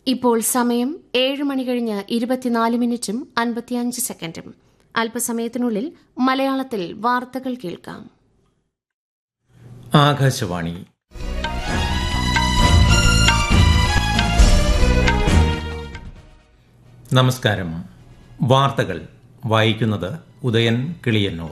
ഇപ്പോൾ സമയം ഏഴ് മണി കഴിഞ്ഞ് ഇരുപത്തിനാല് മിനിറ്റും അൻപത്തിയഞ്ച് സെക്കൻഡും അല്പസമയത്തിനുള്ളിൽ മലയാളത്തിൽ വാർത്തകൾ കേൾക്കാം ആകാശവാണി നമസ്കാരം വാർത്തകൾ വായിക്കുന്നത് ഉദയൻ കിളിയന്നൂർ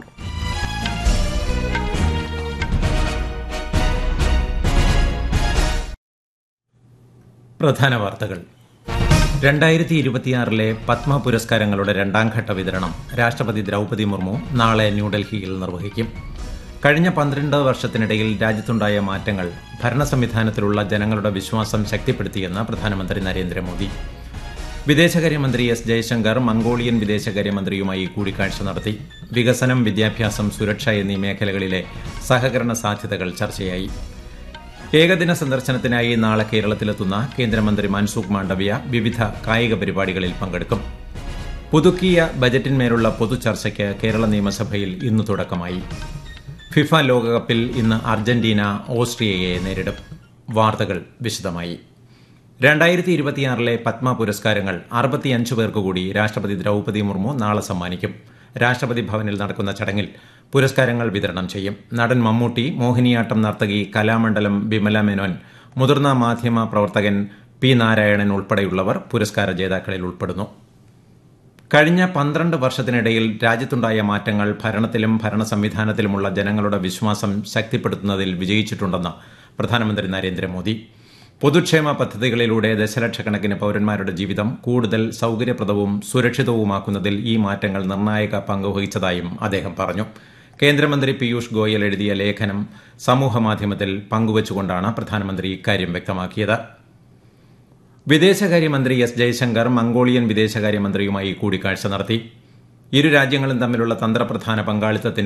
പ്രധാന വാർത്തകൾ രണ്ടായിരത്തി ഇരുപത്തിയാറിലെ പത്മ പുരസ്കാരങ്ങളുടെ രണ്ടാം ഘട്ട വിതരണം രാഷ്ട്രപതി ദ്രൗപദി മുർമു നാളെ ന്യൂഡൽഹിയിൽ നിർവഹിക്കും കഴിഞ്ഞ പന്ത്രണ്ട് വർഷത്തിനിടയിൽ രാജ്യത്തുണ്ടായ മാറ്റങ്ങൾ ഭരണ സംവിധാനത്തിലുള്ള ജനങ്ങളുടെ വിശ്വാസം ശക്തിപ്പെടുത്തിയെന്ന് പ്രധാനമന്ത്രി നരേന്ദ്രമോദി വിദേശകാര്യമന്ത്രി എസ് ജയശങ്കർ മംഗോളിയൻ വിദേശകാര്യമന്ത്രിയുമായി കൂടിക്കാഴ്ച നടത്തി വികസനം വിദ്യാഭ്യാസം സുരക്ഷ എന്നീ മേഖലകളിലെ സഹകരണ സാധ്യതകൾ ചർച്ചയായി ഏകദിന സന്ദർശനത്തിനായി നാളെ കേരളത്തിലെത്തുന്ന കേന്ദ്രമന്ത്രി മൻസുഖ് മാണ്ഡവ്യ വിവിധ കായിക പരിപാടികളിൽ പങ്കെടുക്കും പുതുക്കിയ ബജറ്റിന്മേലുള്ള പൊതുചർച്ചയ്ക്ക് കേരള നിയമസഭയിൽ ഇന്ന് തുടക്കമായി ഫിഫ ലോകകപ്പിൽ ഇന്ന് അർജന്റീന ഓസ്ട്രിയയെ നേരിടും വാർത്തകൾ വിശദമായി രണ്ടായിരത്തി ഇരുപത്തിയാറിലെ പത്മ പുരസ്കാരങ്ങൾ അറുപത്തിയഞ്ച് പേർക്ക് കൂടി രാഷ്ട്രപതി ദ്രൗപദി മുർമു നാളെ സമ്മാനിക്കും രാഷ്ട്രപതി ഭവനിൽ നടക്കുന്ന ചടങ്ങിൽ പുരസ്കാരങ്ങൾ വിതരണം ചെയ്യും നടൻ മമ്മൂട്ടി മോഹിനിയാട്ടം നർത്തകി കലാമണ്ഡലം ബിമല മേനോൻ മുതിർന്ന മാധ്യമ പ്രവർത്തകൻ പി നാരായണൻ ഉൾപ്പെടെയുള്ളവർ പുരസ്കാര ജേതാക്കളിൽ ഉൾപ്പെടുന്നു കഴിഞ്ഞ പന്ത്രണ്ട് വർഷത്തിനിടയിൽ രാജ്യത്തുണ്ടായ മാറ്റങ്ങൾ ഭരണത്തിലും ഭരണ സംവിധാനത്തിലുമുള്ള ജനങ്ങളുടെ വിശ്വാസം ശക്തിപ്പെടുത്തുന്നതിൽ വിജയിച്ചിട്ടുണ്ടെന്ന് പ്രധാനമന്ത്രി നരേന്ദ്രമോദി പൊതുക്ഷേമ പദ്ധതികളിലൂടെ ദശലക്ഷക്കണക്കിന് പൌരന്മാരുടെ ജീവിതം കൂടുതൽ സൌകര്യപ്രദവും സുരക്ഷിതവുമാക്കുന്നതിൽ ഈ മാറ്റങ്ങൾ നിർണായക പങ്കുവഹിച്ചതായും അദ്ദേഹം പറഞ്ഞു കേന്ദ്രമന്ത്രി പീയൂഷ് ഗോയൽ എഴുതിയ ലേഖനം സമൂഹമാധ്യമത്തിൽ പങ്കുവച്ചുകൊണ്ടാണ് പ്രധാനമന്ത്രി ഇക്കാര്യം വ്യക്തമാക്കിയത് വിദേശകാര്യമന്ത്രി എസ് ജയശങ്കർ മംഗോളിയൻ വിദേശകാര്യമന്ത്രിയുമായി കൂടിക്കാഴ്ച നടത്തി ഇരു രാജ്യങ്ങളും തമ്മിലുള്ള തന്ത്രപ്രധാന പങ്കാളിത്തത്തിന്റെ